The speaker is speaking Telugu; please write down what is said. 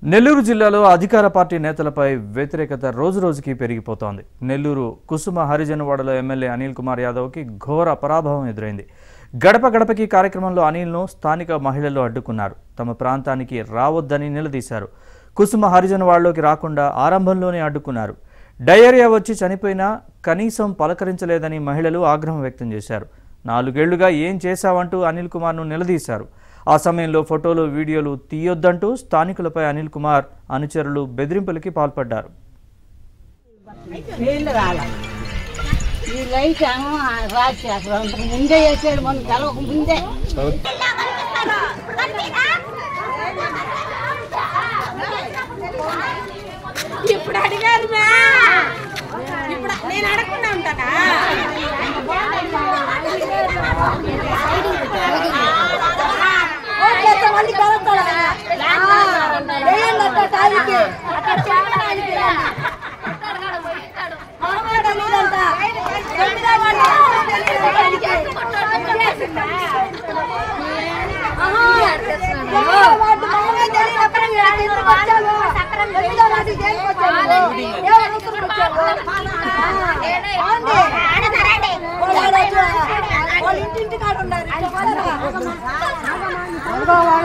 నెల్లూరు జిల్లాలో అధికార పార్టీ నేతలపై వ్యతిరేకత రోజురోజుకి పెరిగిపోతోంది నెల్లూరు కుసుమ హరిజనవాడలో ఎమ్మెల్యే అనిల్ కుమార్ యాదవ్కి ఘోర పరాభవం ఎదురైంది గడప గడపకి కార్యక్రమంలో అనిల్ను స్థానిక మహిళలు అడ్డుకున్నారు తమ ప్రాంతానికి రావద్దని నిలదీశారు కుసుమ హరిజనవాడలోకి రాకుండా ఆరంభంలోనే అడ్డుకున్నారు డయేరియా వచ్చి చనిపోయినా కనీసం పలకరించలేదని మహిళలు ఆగ్రహం వ్యక్తం చేశారు నాలుగేళ్లుగా ఏం చేశావంటూ అనిల్ కుమార్ను నిలదీశారు ఆ సమయంలో ఫోటోలు వీడియోలు తీయొద్దంటూ స్థానికులపై అనిల్ కుమార్ అనుచరులు బెదిరింపులకి పాల్పడ్డారు నీళ్ళు రాల ఈ లైట్ ఏమో రాసి అసలు అంతకు ముందే వేసాడు మన తెలవక ముందే ఇప్పుడు అడిగారు మ్యా ఇప్పుడు నేను అడగకుండా ఉంటానా వాళ్ళ